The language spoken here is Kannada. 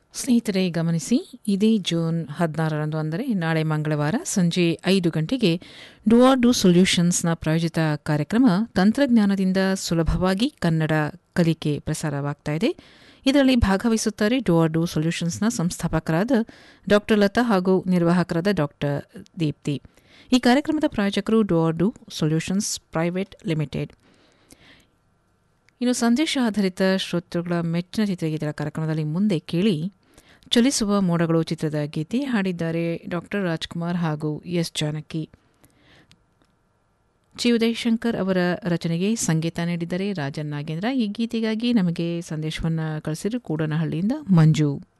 ಸ್ನೇಹಿತರೆ ಗಮನಿಸಿ ಇದೇ ಜೂನ್ ಹದಿನಾರರಂದು ಅಂದರೆ ನಾಳೆ ಮಂಗಳವಾರ ಸಂಜೆ ಐದು ಗಂಟೆಗೆ ಡುಆರ್ ಡು ಸೊಲ್ಯೂಷನ್ಸ್ನ ಪ್ರಾಯೋಜಿತ ಕಾರ್ಯಕ್ರಮ ತಂತ್ರಜ್ಞಾನದಿಂದ ಸುಲಭವಾಗಿ ಕನ್ನಡ ಕಲಿಕೆ ಪ್ರಸಾರವಾಗ್ತಾ ಇದೆ ಇದರಲ್ಲಿ ಭಾಗವಹಿಸುತ್ತಾರೆ ಡುಆರ್ ಡು ಸೊಲ್ಯೂಷನ್ಸ್ನ ಸಂಸ್ಥಾಪಕರಾದ ಡಾಕ್ಟರ್ ಲತಾ ಹಾಗೂ ನಿರ್ವಾಹಕರಾದ ಡಾಕ್ಟರ್ ದೀಪ್ತಿ ಈ ಕಾರ್ಯಕ್ರಮದ ಪ್ರಾಯೋಜಕರು ಡುಆರ್ ಡು ಸೊಲ್ಯೂಷನ್ಸ್ ಪ್ರೈವೇಟ್ ಲಿಮಿಟೆಡ್ ಇನ್ನು ಸಂದೇಶ ಆಧಾರಿತ ಶ್ರೋತೃಗಳ ಮೆಚ್ಚಿನ ಚಿತ್ರಗೀತೆಗಳ ಕಾರ್ಯಕ್ರಮದಲ್ಲಿ ಮುಂದೆ ಕೇಳಿ ಚಲಿಸುವ ಮೋಡಗಳು ಚಿತ್ರದ ಗೀತೆ ಹಾಡಿದ್ದಾರೆ ಡಾಕ್ಟರ್ ರಾಜ್ಕುಮಾರ್ ಹಾಗೂ ಎಸ್ ಜಾನಕಿ ಚಿ ಉದಯಶಂಕರ್ ಅವರ ರಚನೆಗೆ ಸಂಗೀತ ನೀಡಿದ್ದಾರೆ ರಾಜನ್ ನಾಗೇಂದ್ರ ಈ ಗೀತೆಗಾಗಿ ನಮಗೆ ಸಂದೇಶವನ್ನು ಕಳಿಸಿದ್ರು ಕೂಡನಹಳ್ಳಿಯಿಂದ ಮಂಜು